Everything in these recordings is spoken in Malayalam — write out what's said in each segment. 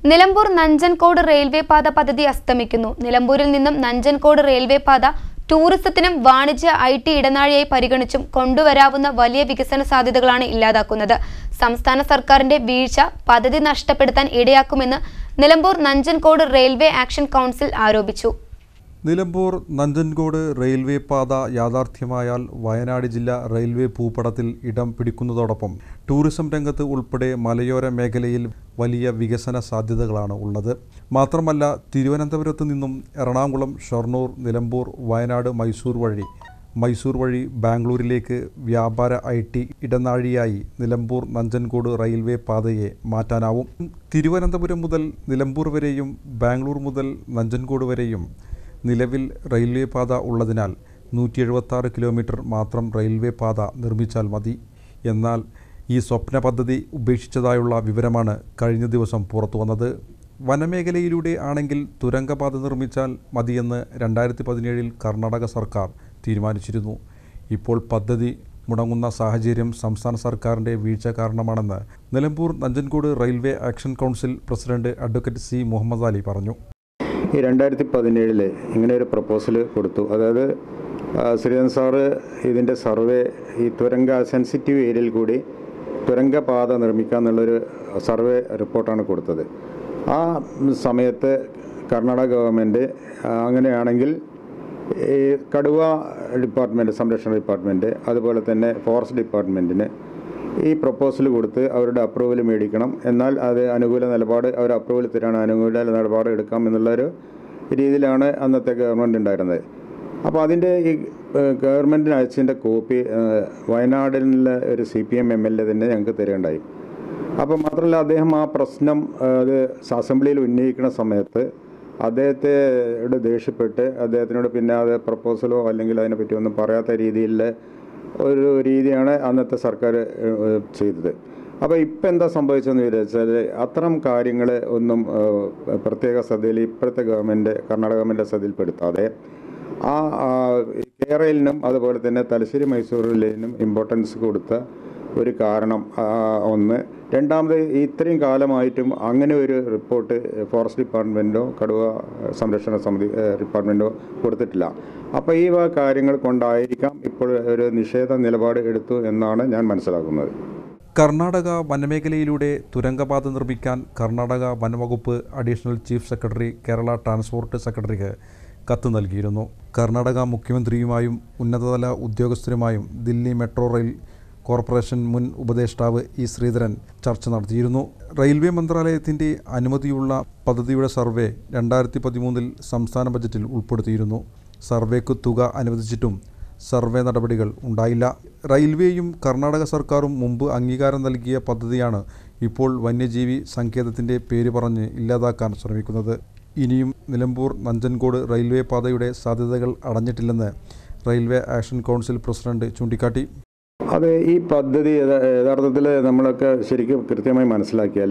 നിലമ്പൂർ നഞ്ചൻകോട് റെയിൽവേ പാത പദ്ധതി അസ്തമിക്കുന്നു നിലമ്പൂരിൽ നിന്നും നഞ്ചൻകോട് റെയിൽവേ പാത ടൂറിസത്തിനും വാണിജ്യ ഐ ടി ഇടനാഴിയായി പരിഗണിച്ചും കൊണ്ടുവരാവുന്ന വലിയ വികസന സാധ്യതകളാണ് ഇല്ലാതാക്കുന്നത് സംസ്ഥാന സർക്കാരിന്റെ വീഴ്ച പദ്ധതി നഷ്ടപ്പെടുത്താൻ ഇടയാക്കുമെന്ന് Nilambur Nanjangud railway action council ആരോപിച്ചു നിലമ്പൂർ നഞ്ചൻകോട് റെയിൽവേ പാത യാഥാർത്ഥ്യമായാൽ വയനാട് ജില്ല റെയിൽവേ ഭൂപടത്തിൽ ഇടം പിടിക്കുന്നതോടൊപ്പം ടൂറിസം രംഗത്ത് ഉൾപ്പെടെ മലയോര മേഖലയിൽ വലിയ വികസന സാധ്യതകളാണ് ഉള്ളത് മാത്രമല്ല തിരുവനന്തപുരത്ത് നിന്നും എറണാകുളം ഷൊർണൂർ നിലമ്പൂർ വയനാട് മൈസൂർ വഴി മൈസൂർ വഴി ബാംഗ്ലൂരിലേക്ക് വ്യാപാര ഐ ടി ഇടനാഴിയായി നിലമ്പൂർ നഞ്ചൻകോട് റെയിൽവേ പാതയെ മാറ്റാനാവും തിരുവനന്തപുരം മുതൽ നിലമ്പൂർ വരെയും ബാംഗ്ലൂർ മുതൽ നഞ്ചൻകോട് വരെയും നിലവിൽ റെയിൽവേ പാത ഉള്ളതിനാൽ നൂറ്റി എഴുപത്താറ് കിലോമീറ്റർ മാത്രം റെയിൽവേ പാത നിർമ്മിച്ചാൽ മതി എന്നാൽ ഈ സ്വപ്ന പദ്ധതി ഉപേക്ഷിച്ചതായുള്ള വിവരമാണ് കഴിഞ്ഞ ദിവസം പുറത്തു വന്നത് വനമേഖലയിലൂടെ ആണെങ്കിൽ തുരങ്കപാത നിർമ്മിച്ചാൽ മതിയെന്ന് രണ്ടായിരത്തി പതിനേഴിൽ കർണാടക സർക്കാർ തീരുമാനിച്ചിരുന്നു ഇപ്പോൾ പദ്ധതി മുടങ്ങുന്ന സാഹചര്യം സംസ്ഥാന സർക്കാരിൻ്റെ വീഴ്ച കാരണമാണെന്ന് Nilambur Nanjangud railway action council president advocate C Muhammad Ali പറഞ്ഞു ഈ രണ്ടായിരത്തി പതിനേഴില് ഇങ്ങനെ ഒരു പ്രപ്പോസൽ കൊടുത്തു അതായത് ആ, ശ്രീധരൻ സാറ് ഇതിൻ്റെ സർവേ ഈ തുരങ്ക സെൻസിറ്റീവ് ഏരിയയിൽ കൂടി തുരങ്കപാത നിർമ്മിക്കുക എന്നുള്ളൊരു സർവേ റിപ്പോർട്ടാണ് കൊടുത്തത് ആ സമയത്ത് കർണാടക ഗവൺമെൻറ് അങ്ങനെയാണെങ്കിൽ ഈ കടുവ ഡിപ്പാർട്ട്മെൻറ്റ് സംരക്ഷണ ഡിപ്പാർട്ട്മെൻറ്റ് അതുപോലെ തന്നെ ഫോറസ്റ്റ് ഡിപ്പാർട്ട്മെൻറ്റിന് ഈ പ്രപ്പോസൽ കൊടുത്ത് അവരുടെ അപ്രൂവൽ മേടിക്കണം എന്നാൽ അത് അനുകൂല നിലപാട് അവർ അപ്രൂവൽ തരാണ് അനുകൂല നിലപാട് എടുക്കാം എന്നുള്ളൊരു രീതിയിലാണ് അന്നത്തെ ഗവൺമെൻറ് ഉണ്ടായിരുന്നത് അപ്പോൾ അതിൻ്റെ ഈ ഏഹ്, ഗവൺമെൻറ്റിന് അയച്ചതിൻ്റെ കോപ്പി ഏഹ്, വയനാടിലെ ഒരു C P M M L A തന്നെ ഞങ്ങൾക്ക് തരേണ്ടായി അപ്പോൾ മാത്രമല്ല അദ്ദേഹം ആ പ്രശ്നം ഏഹ്, അത് അസംബ്ലിയിൽ ഉന്നയിക്കുന്ന സമയത്ത് അദ്ദേഹത്തെ ദേഷ്യപ്പെട്ട് അദ്ദേഹത്തിനോട് പിന്നെ അത് പ്രപ്പോസലോ അല്ലെങ്കിൽ അതിനെപ്പറ്റി ഒന്നും പറയാത്ത രീതിയിലെ ഒരു രീതിയാണ് അന്നത്തെ സർക്കാർ ഏഹ്, ചെയ്തത് അപ്പോൾ ഇപ്പം എന്താ സംഭവിച്ചതെന്ന് വിചാരിച്ചാൽ അത്തരം കാര്യങ്ങൾ ഒന്നും ഏഹ്, പ്രത്യേക ശ്രദ്ധയിൽ ഇപ്പോഴത്തെ ഗവൺമെൻറ് കർണാടക ഗവൺമെൻറ് ശ്രദ്ധയിൽപ്പെടുത്താതെ ആ ആ, കേരളിനും അതുപോലെ തന്നെ തലശ്ശേരി മൈസൂർ ലൈനും ഇമ്പോർട്ടൻസ് കൊടുത്ത ഒരു കാരണം ആ, ഒന്ന് രണ്ടാമത് ഇത്രയും കാലമായിട്ടും അങ്ങനെ ഒരു റിപ്പോർട്ട് ഫോറസ്റ്റ് ഡിപ്പാർട്ട്മെൻറ്റോ കടുവ സംരക്ഷണ സമിതി ഏഹ്, ഡിപ്പാർട്ട്മെൻറ്റോ കൊടുത്തിട്ടില്ല അപ്പോൾ ഈ വക കാര്യങ്ങൾ കൊണ്ടായിരിക്കാം ഇപ്പോൾ ഒരു നിഷേധ നിലപാട് എടുത്തു എന്നാണ് ഞാൻ മനസ്സിലാക്കുന്നത് കർണാടക വനമേഖലയിലൂടെ തുരങ്കപാത നിർമ്മിക്കാൻ കർണാടക വനവകുപ്പ് additional chief secretary Kerala transport സെക്രട്ടറിക്ക് കത്ത് നൽകിയിരുന്നു കർണാടക മുഖ്യമന്ത്രിയുമായും ഉന്നതതല ഉദ്യോഗസ്ഥരുമായും ദില്ലി മെട്രോ റെയിൽ കോർപ്പറേഷൻ മുൻ ഉപദേഷ്ടാവ് ഇ ശ്രീധരൻ ചർച്ച നടത്തിയിരുന്നു റെയിൽവേ മന്ത്രാലയത്തിൻ്റെ അനുമതിയുള്ള പദ്ധതിയുടെ സർവേ രണ്ടായിരത്തി പതിമൂന്നിൽ സംസ്ഥാന ബജറ്റിൽ ഉൾപ്പെടുത്തിയിരുന്നു സർവേക്ക് തുക അനുവദിച്ചിട്ടും സർവേ നടപടികൾ ഉണ്ടായില്ല റെയിൽവേയും കർണാടക സർക്കാരും മുമ്പ് അംഗീകാരം നൽകിയ പദ്ധതിയാണ് ഇപ്പോൾ വന്യജീവി സങ്കേതത്തിൻ്റെ പേര് പറഞ്ഞ് ഇല്ലാതാക്കാൻ ശ്രമിക്കുന്നത് ഇനിയും നിലമ്പൂർ നഞ്ചൻകോട് റെയിൽവേ പാതയുടെ സാധ്യതകൾ അടഞ്ഞിട്ടില്ലെന്ന് റെയിൽവേ ആക്ഷൻ കൗൺസിൽ പ്രസിഡന്റ് ചൂണ്ടിക്കാട്ടി അത് ഈ പദ്ധതി യഥാ- യഥാർത്ഥത്തിൽ നമ്മളൊക്കെ ശരിക്കും കൃത്യമായി മനസ്സിലാക്കിയാൽ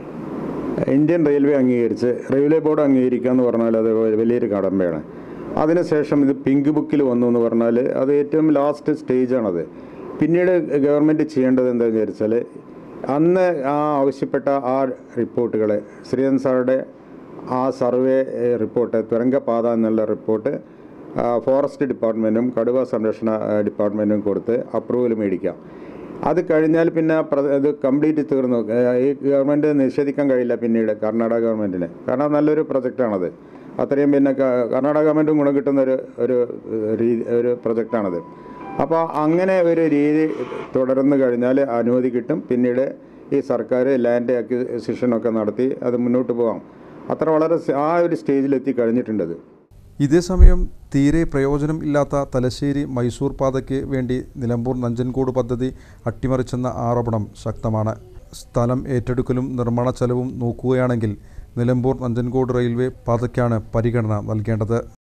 ഇന്ത്യൻ റെയിൽവേ അംഗീകരിച്ച് റെയിൽവേ ബോർഡ് അംഗീകരിക്കുക എന്ന് പറഞ്ഞാൽ അത് വലിയൊരു കടമ്പയാണ് അതിനുശേഷം ഇത് പിങ്ക് ബുക്കിൽ വന്നു എന്ന് പറഞ്ഞാൽ അത് ഏറ്റവും ലാസ്റ്റ് സ്റ്റേജാണത് പിന്നീട് ഗവൺമെൻറ് ചെയ്യേണ്ടത് എന്താണെന്ന് വിചാരിച്ചാൽ അന്ന് ആ ആവശ്യപ്പെട്ട ആ റിപ്പോർട്ടുകളെ ശ്രീധരൻ സാറുടെ ആ സർവേ ഏഹ്, റിപ്പോർട്ട് തുരങ്കപാത എന്നുള്ള റിപ്പോർട്ട് ആ, ഫോറസ്റ്റ് ഡിപ്പാർട്ട്മെൻറ്റും കടുവ സംരക്ഷണ ആ, ഡിപ്പാർട്ട്മെൻറ്റും കൊടുത്ത് അപ്രൂവൽ മേടിക്കാം അത് കഴിഞ്ഞാൽ പിന്നെ പ്ര- ഇത് കംപ്ലീറ്റ് തീർന്നു ഏഹ്, ഈ ഗവൺമെൻറ് നിഷേധിക്കാൻ കഴിയില്ല പിന്നീട് കർണാടക ഗവൺമെൻറ്റിന് കാരണം നല്ലൊരു പ്രൊജക്റ്റാണത് അത്രയും പിന്നെ ക- കർണാടക ഗവൺമെൻറ്റും ഗുണം കിട്ടുന്ന ഒരു ഒരു ഏഹ്, രീതി ഒരു പ്രൊജക്റ്റാണത് അപ്പോൾ അങ്ങനെ ഒരു രീതി തുടർന്ന് കഴിഞ്ഞാൽ അനുമതി കിട്ടും പിന്നീട് ഈ സർക്കാർ ലാൻഡ് അക്വിസിഷനൊക്കെ നടത്തി അത് മുന്നോട്ട് പോകാം അത്ര വളരെ സ- ആ ഒരു സ്റ്റേജിലെത്തി കഴിഞ്ഞിട്ടുണ്ടത് ഇതേസമയം തീരെ പ്രയോജനം ഇല്ലാത്ത തലശ്ശേരി മൈസൂർ പാതയ്ക്ക് വേണ്ടി നിലമ്പൂർ നഞ്ചൻകോട് പദ്ധതി അട്ടിമറിച്ചെന്ന ആരോപണം ശക്തമാണ് സ്ഥലം ഏറ്റെടുക്കലും നിർമ്മാണ ചെലവും നോക്കുകയാണെങ്കിൽ നിലമ്പൂർ നഞ്ചൻകോട് റെയിൽവേ പാതയ്ക്കാണ് പരിഗണന നൽകേണ്ടത്